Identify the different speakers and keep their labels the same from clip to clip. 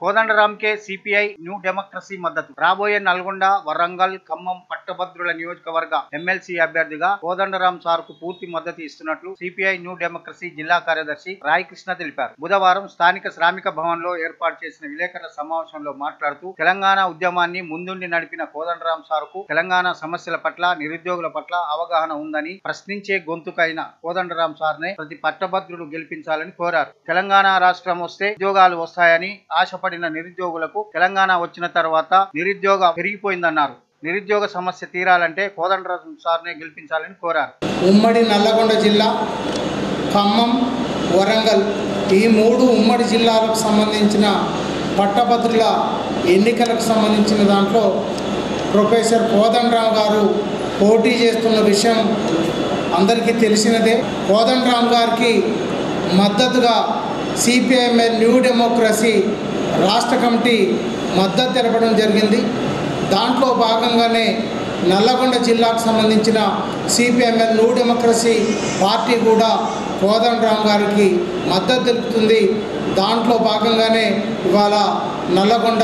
Speaker 1: కోదండరాంకే CPI new democracy మద్దతు రాబోయే నల్గొండ వరంగల్ ఖమ్మం పట్టభద్రుల నియోజకవర్గ ఎమ్మెల్సీ అభ్యర్థిగా కోదండరాం సార్ కు పూర్తి మద్దతు ఇస్తున్నట్లు సిపిఐ న్యూ డెమోక్రసీ జిల్లా కార్యదర్శి రాయ్ కృష్ణ తెలిపారు బుధవారం స్థానిక శ్రామిక భవన్ లో ఏర్పాటు చేసిన విలేకరుల సమావేశంలో మాట్లాడుతూ తెలంగాణ ఉద్యమాన్ని ముందుండి నడిపిన కోదండరాం సార్ కు తెలంగాణ సమస్యల పట్ల నిరుద్యోగుల పట్ల అవగాహన ఉందని ప్రశ్నించే గొంతుకైన కోదండరాం సార్ నే ప్రతి పట్టభద్రుడు గెలిపించాలని కోరారు తెలంగాణ రాష్ట్రం వస్తే ఉద్యోగాలు వస్తాయని ఆశపడిన నిరుద్యోగులకు తెలంగాణ వచ్చిన తర్వాత నిరుద్యోగ పెరిగిపోయిందన్నారు నిరుద్యోగ సమస్య తీరాలంటే కోదండరాం సార్నే గెలిపించాలని కోరారు
Speaker 2: ఉమ్మడి నల్లగొండ జిల్లా ఖమ్మం వరంగల్ ఈ మూడు ఉమ్మడి జిల్లాలకు సంబంధించిన పట్టభద్రుల ఎన్నికలకు సంబంధించిన దాంట్లో ప్రొఫెసర్ కోదండరాం గారు పోటీ చేస్తున్న విషయం అందరికీ తెలిసినదే కోదండరాం గారికి మద్దతుగా సిపిఐఎంఎల్ న్యూ డెమోక్రసీ రాష్ట్ర కమిటీ మద్దతు తెలపడం జరిగింది దాంట్లో భాగంగానే నల్లగొండ జిల్లాకు సంబంధించిన సిపిఎంఎల్ న్యూ డెమోక్రసీ పార్టీ కూడా కోదండరాం గారికి మద్దతు తెలుపుతుంది దాంట్లో భాగంగానే ఇవాళ నల్లగొండ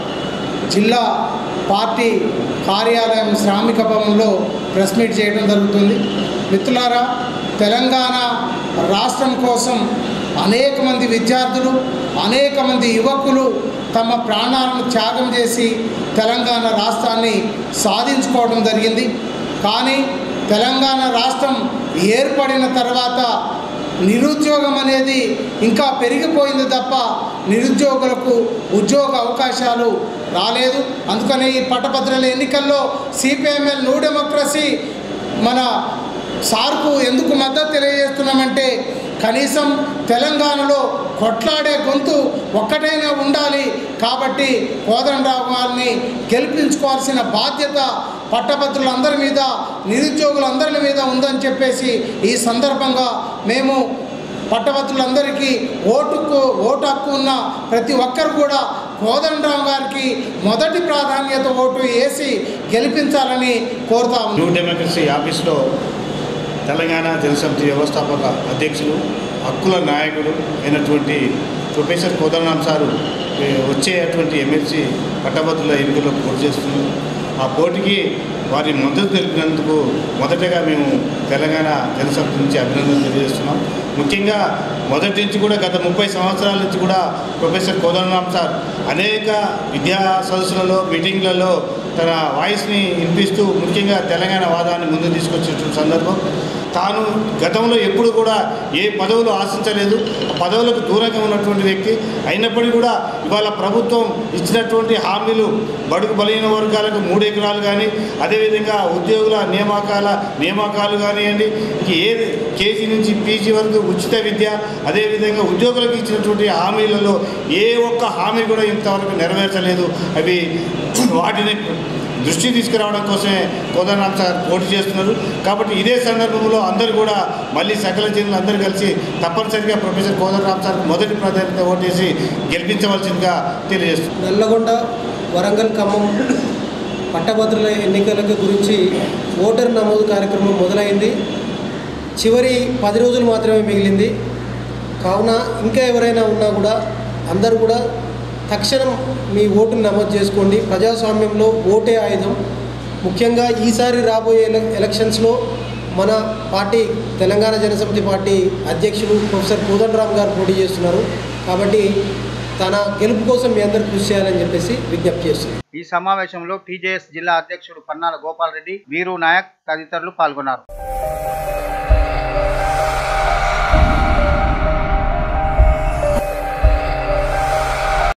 Speaker 2: జిల్లా పార్టీ కార్యాలయం శ్రామిక భవన్లో ప్రెస్ మీట్ చేయడం జరుగుతుంది మిత్రులారా తెలంగాణ రాష్ట్రం కోసం అనేక మంది విద్యార్థులు అనేక మంది యువకులు తమ ప్రాణాలను త్యాగం చేసి తెలంగాణ రాష్ట్రాన్ని సాధించుకోవడం జరిగింది కానీ తెలంగాణ రాష్ట్రం ఏర్పడిన తర్వాత నిరుద్యోగం అనేది ఇంకా పెరిగిపోయింది తప్ప నిరుద్యోగులకు ఉద్యోగ అవకాశాలు రాలేదు అందుకని ఈ పట్టభద్రుల ఎన్నికల్లో సిపిఎంఎల్ న్యూ డెమోక్రసీ మన సార్కు ఎందుకు మద్దతు తెలియజేస్తున్నామంటే కనీసం తెలంగాణలో కొట్లాడే గొంతు ఒక్కటైనా ఉండాలి కాబట్టి కోదండరావు గారిని గెలిపించుకోవాల్సిన బాధ్యత పట్టభద్రులందరి మీద నిరుద్యోగులందరి మీద ఉందని చెప్పేసి ఈ సందర్భంగా మేము పట్టభద్రులందరికీ ఓటుకు ఓటు హక్కు ఉన్న ప్రతి ఒక్కరు కూడా కోదండరావు గారికి మొదటి ప్రాధాన్యత ఓటు వేసి గెలిపించాలని కోరుతా ఉన్నాం
Speaker 3: న్యూ డెమోక్రసీ ఆఫీస్లో తెలంగాణ జనసమితి వ్యవస్థాపక అధ్యక్షులు హక్కుల నాయకుడు అయినటువంటి ప్రొఫెసర్ కోదండరాం సారు ఏ, వచ్చేటువంటి ఎమ్మెల్సీ పట్టభద్రుల ఎన్నికల్లో పోటీ చేస్తున్నారు ఆ పోటీకి వారి మద్దతు తెలిపినందుకు మొదటగా మేము తెలంగాణ జనసమితి నుంచి అభినందనలు తెలియజేస్తున్నాం ముఖ్యంగా మొదటి నుంచి కూడా గత ముప్పై సంవత్సరాల నుంచి కూడా ప్రొఫెసర్ కోదండరాం సార్ అనేక విద్యా సదస్సులలో మీటింగ్లలో తన వాయిస్ని వినిపిస్తూ ముఖ్యంగా తెలంగాణ వాదాన్ని ముందుకు తీసుకొచ్చినటువంటి సందర్భం తాను గతంలో ఎప్పుడు కూడా ఏ పదవులు ఆశించలేదు ఆ పదవులకు దూరంగా ఉన్నటువంటి వ్యక్తి అయినప్పటికీ కూడా ఇవాళ ప్రభుత్వం ఇచ్చినటువంటి హామీలు బడుగు బలహీన వర్గాలకు మూడు ఎకరాలు కానీ అదేవిధంగా ఉద్యోగుల నియామకాల నియామకాలు కానివ్వండి ఇంక ఏది కేజీ నుంచి పీజీ వరకు ఉచిత విద్య అదేవిధంగా ఉద్యోగులకు ఇచ్చినటువంటి హామీలలో ఏ ఒక్క హామీ కూడా ఇంతవరకు నెరవేర్చలేదు అవి వాటిని దృష్టి తీసుకురావడం కోసమే కోదండరాం సార్ పోటీ చేస్తున్నారు కాబట్టి ఇదే సందర్భంలో అందరూ కూడా మళ్ళీ సకల జనులు అందరూ కలిసి తప్పనిసరిగా ప్రొఫెసర్ కోదండరాం సార్ మొదటి ప్రాధాన్యత ఓటేసి గెలిపించవలసిందిగా తెలియజేస్తున్నారు
Speaker 4: నల్లగొండ వరంగల్ ఖమ్మం పట్టభద్రుల ఎన్నికలకు గురించి ఓటర్ నమోదు కార్యక్రమం మొదలైంది చివరి పది రోజులు మాత్రమే మిగిలింది కావున ఇంకా ఎవరైనా ఉన్నా కూడా అందరూ కూడా తక్షణం మీ ఓటును నమోదు చేసుకోండి ప్రజాస్వామ్యంలో ఓటే ఆయుధం ముఖ్యంగా ఈసారి రాబోయే ఎల- ఎలక్షన్స్లో మన పార్టీ తెలంగాణ జనసమితి పార్టీ అధ్యక్షులు ప్రొఫెసర్ కోదండరామ్ గారు పోటీ చేస్తున్నారు కాబట్టి తన గెలుపు కోసం మీ అందరూ కృషి చేయాలని చెప్పేసి విజ్ఞప్తి చేస్తున్నాను
Speaker 1: ఈ సమావేశంలో టీజేఎస్ జిల్లా అధ్యక్షుడు పన్నాల గోపాల్ రెడ్డి వీరు నాయక్ తదితరులు పాల్గొన్నారు